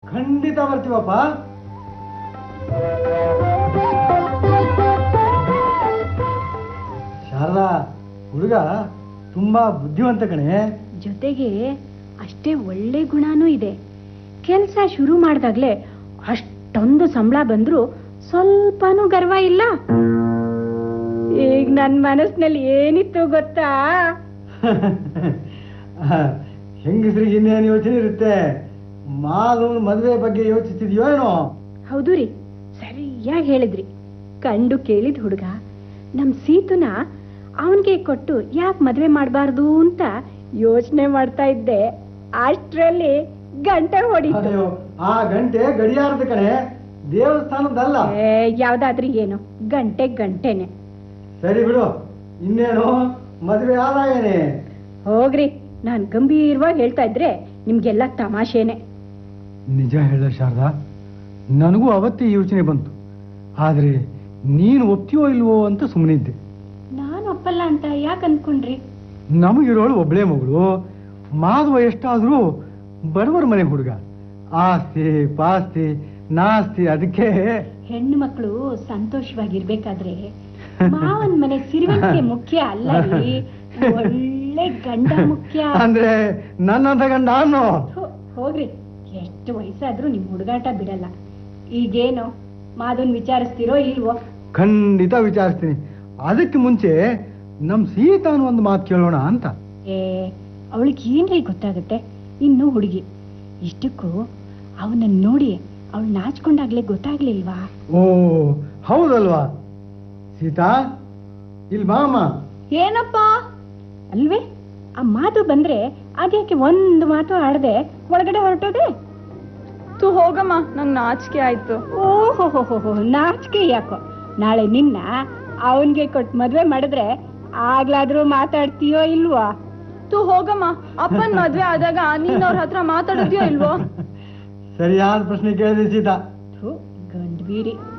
ಖಂಡಿತ ಬರ್ತೀವಪ್ಪ ಶಾರದಾ ಹುಡುಗ ತುಂಬಾ ಬುದ್ಧಿವಂತ ಕಣೆ ಜೊತೆಗೆ ಅಷ್ಟೇ ಒಳ್ಳೆ ಗುಣನೂ ಇದೆ ಕೆಲಸ ಶುರು ಮಾಡಿದಾಗ್ಲೇ ಅಷ್ಟೊಂದು ಸಂಬಳ ಬಂದ್ರು ಸ್ವಲ್ಪನೂ ಗರ್ವ ಇಲ್ಲ ಈಗ ನನ್ನ ಮನಸ್ಸಿನಲ್ಲಿ ಏನಿತ್ತು ಗೊತ್ತಾ ಹೆಂಗಸ್ರಿಗೆ ಇನ್ನೇನು ಯೋಚನೆ ಇರುತ್ತೆ ಮಾಲೂನ್ ಮದುವೆ ಬಗ್ಗೆ ಯೋಚಿಸ್ತಿದ್ಯೋ ಏನೋ ಹೌದು ರೀ ಸರಿಯಾಗಿ ಹೇಳಿದ್ರಿ ಕಂಡು ಕೇಳಿದ ಹುಡುಗ ನಮ್ ಸೀತುನ ಅವನ್ಗೆ ಕೊಟ್ಟು ಯಾಕೆ ಮದ್ವೆ ಮಾಡಬಾರ್ದು ಅಂತ ಯೋಚನೆ ಮಾಡ್ತಾ ಇದ್ದೆ ಅಷ್ಟ್ರಲ್ಲಿ ಗಂಟೆ ಹೊಡಿತು ಅಯ್ಯೋ ಆ ಗಂಟೆ ಗಡಿಯಾರದ ಕಣೆ ದೇವಸ್ಥಾನದಲ್ಲ ಏ, ಯಾವ್ದಾದ್ರೂ ಏನು ಗಂಟೆ ಗಂಟೆನೆ ಸರಿ ಬಿಡು ಇನ್ನೇನು ಮದುವೆ ಆದಾಯನೇ ಹೋಗ್ರಿ ನಾನ್ ಗಂಭೀರವಾಗಿ ಹೇಳ್ತಾ ಇದ್ರೆ ನಿಮ್ಗೆಲ್ಲ ತಮಾಷೆನೆ ನಿಜ ಹೇಳ ಶಾರದಾ ನನಗೂ ಅವತ್ತೇ ಯೋಚನೆ ಬಂತು ಆದರೆ ನೀನು ಒಪ್ತೀಯೋ ಇಲ್ವೋ ಅಂತ ಸುಮ್ಮನಿದ್ದೆ ನಾನು ಒಪ್ಪಲ್ಲ ಅಂತ ಯಾಕೆ ಅನ್ಕೊಂಡ್ರಿ ನಮಗಿರೋಳು ಒಬ್ಳೇ ಮಗಳು ಮಾಧವ ಎಷ್ಟಾದ್ರೂ ಬಡವರ ಮನೆ ಹುಡುಗ ಆಸ್ತಿ ಪಾಸ್ತಿ ನಾಸ್ತಿ ಅದಕ್ಕೆ ಹೆಣ್ಣು ಮಕ್ಕಳು ಸಂತೋಷವಾಗಿರ್ಬೇಕಾದ್ರೆ ಮಾವನ್ ಮನೆ ಸಿರಿವಂತಿಕೆ ಮುಖ್ಯ ಅಲ್ಲ ರೀ ಒಳ್ಳೆ ಗಂಡ ಮುಖ್ಯ ಅಂದ್ರೆ ನನ್ನಂತ ಗಂಡ ಅನ್ನೋ ಹೋ- ಹೋಗ್ರಿ ಎಷ್ಟು ವಯಸ್ಸಾದ್ರೂ ನಿಮ್ ಹುಡುಗಾಟ ಬಿಡಲ್ಲ ಈಗೇನು ಮಾದನ್ ವಿಚಾರಿಸ್ತಿರೋ ಇಲ್ವೋ ಖಂಡಿತ ವಿಚಾರಿಸ್ತೀನಿ ಅದಕ್ಕೆ ಮುಂಚೆ ನಮ್ ಸೀತಾನು ಒಂದು ಮಾತು ಕೇಳೋಣ ಅಂತ ಏ ಅವಳಿಗೆ ಏನ್ರಿ ಗೊತ್ತಾಗುತ್ತೆ ಇನ್ನು ಹುಡುಗಿ ಇಷ್ಟಕ್ಕೂ ಅವನನ್ನ ನೋಡಿ ಅವಳು ನಾಚ್ಕೊಂಡಾಗ್ಲೇ ಗೊತ್ತಾಗ್ಲಿಲ್ವಾ ಓ ಹೌದಲ್ವಾ ಸೀತಾ ಇಲ್ಲಿ ಬಾ ಅಮ್ಮ ಏನಪ್ಪ ಅಲ್ವೇ ಆ ಮಾತು ಬಂದ್ರೆ ಅದ್ಯಾಕೆ ಒಂದು ಮಾತು ಆಡದೆ ಒಳಗಡೆ ಹೊರಟೋದೆ ತು ಹೋಗಮ್ಮ ನಂಗೆ ನಾಚಿಕೆ ಆಯ್ತು ಓಹೋ ನಾಚಿಕೆ ಯಾಕೋ ನಾಳೆ ನಿನ್ನ ಅವನ್ಗೆ ಕೊಟ್ಟು ಮದ್ವೆ ಮಾಡಿದ್ರೆ ಆಗ್ಲಾದ್ರೂ ಮಾತಾಡ್ತೀಯೋ ಇಲ್ವೋ ತು ಹೋಗಮ್ಮ ಅಪ್ಪನ್ ಮದ್ವೆ ಆದಾಗ ನೀನ್ ಅವ್ರ ಹತ್ರ ಮಾತಾಡಿದ್ಯೋ ಇಲ್ವೋ ಸರಿಯಾದ ಪ್ರಶ್ನೆ ಕೇಳಿದೆ ಸೀತಾ ಥು, ಗಂಡ್ಬೀರಿ